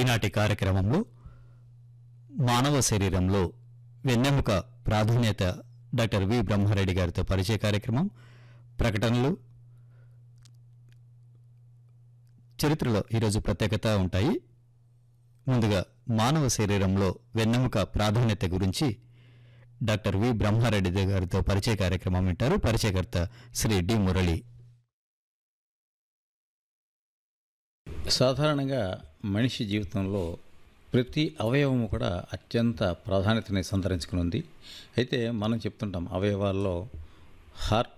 ఈనాటి కార్యక్రమంలో మానవ శరీరంలో వెన్నెముక ప్రాధాన్యత డాక్టర్ వి బ్రహ్మారెడ్డి గారితో పరిచయ కార్యక్రమం ప్రకటనలు చరిత్రలో ఈరోజు ప్రత్యేకత ఉంటాయి ముందుగా మానవ శరీరంలో వెన్నెముక ప్రాధాన్యత గురించి డాక్టర్ వి బ్రహ్మారెడ్డి గారితో పరిచయ కార్యక్రమం వింటారు పరిచయకర్త శ్రీ డి మురళి సాధారణంగా మనిషి జీవితంలో ప్రతి అవయవము కూడా అత్యంత ప్రాధాన్యతని సంతరించుకుని ఉంది అయితే మనం చెప్తుంటాం అవయవాల్లో హార్ట్